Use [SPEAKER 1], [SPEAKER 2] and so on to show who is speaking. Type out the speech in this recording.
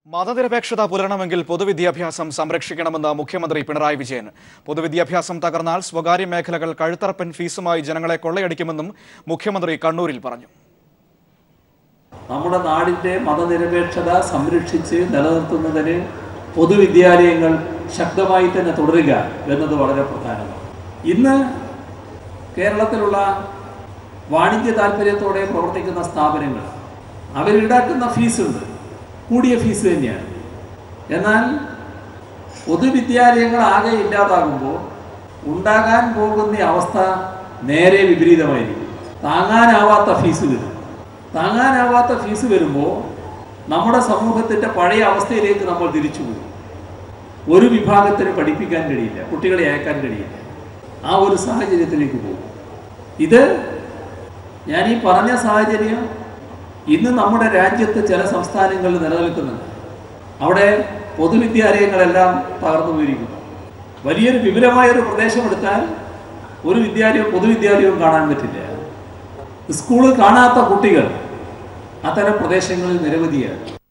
[SPEAKER 1] മതനിരപേക്ഷത പുലരണമെങ്കിൽ പൊതുവിദ്യാഭ്യാസം സംരക്ഷിക്കണമെന്ന് മുഖ്യമന്ത്രി പിണറായി വിജയൻ പൊതുവിദ്യാഭ്യാസം തകർന്നാൽ സ്വകാര്യ മേഖലകൾ കഴുത്തറപ്പൻ ഫീസുമായി ജനങ്ങളെ കൊള്ളയടിക്കുമെന്നും മുഖ്യമന്ത്രി കണ്ണൂരിൽ പറഞ്ഞു
[SPEAKER 2] നമ്മുടെ നാടിൻ്റെ മതനിരപേക്ഷത സംരക്ഷിച്ച് നിലനിർത്തുന്നതിന് പൊതുവിദ്യാലയങ്ങൾ ശക്തമായി തന്നെ തുടരുക എന്നത് വളരെ പ്രധാനമാണ് ഇന്ന് കേരളത്തിലുള്ള വാണിജ്യ താല്പര്യത്തോടെ പ്രവർത്തിക്കുന്ന സ്ഥാപനങ്ങൾ അവരീടാക്കുന്ന ഫീസുണ്ട് കൂടിയ ഫീസ് തന്നെയാണ് എന്നാൽ പൊതുവിദ്യാലയങ്ങൾ ആകെ ഇല്ലാതാകുമ്പോൾ ഉണ്ടാകാൻ പോകുന്ന അവസ്ഥ നേരെ വിപരീതമായിരിക്കും താങ്ങാനാവാത്ത ഫീസ് വരും താങ്ങാനാവാത്ത ഫീസ് വരുമ്പോൾ നമ്മുടെ സമൂഹത്തിൻ്റെ പഴയ അവസ്ഥയിലേക്ക് നമ്മൾ തിരിച്ചു പോകും ഒരു വിഭാഗത്തിന് പഠിപ്പിക്കാൻ കഴിയില്ല കുട്ടികളെ അയക്കാൻ കഴിയില്ല ആ ഒരു സാഹചര്യത്തിലേക്ക് പോകും ഇത് ഞാൻ ഈ പറഞ്ഞ സാഹചര്യം ഇന്ന് നമ്മുടെ രാജ്യത്ത് ചില സംസ്ഥാനങ്ങളിൽ നിലനിൽക്കുന്നുണ്ട് അവിടെ പൊതുവിദ്യാലയങ്ങളെല്ലാം തകർന്നു പോയിരിക്കുന്നു വലിയൊരു വിപുലമായ ഒരു പ്രദേശം എടുത്താൽ ഒരു വിദ്യാലയവും പൊതുവിദ്യാലയവും കാണാൻ പറ്റില്ല സ്കൂള് കാണാത്ത കുട്ടികൾ അത്തരം പ്രദേശങ്ങളിൽ നിരവധിയാണ്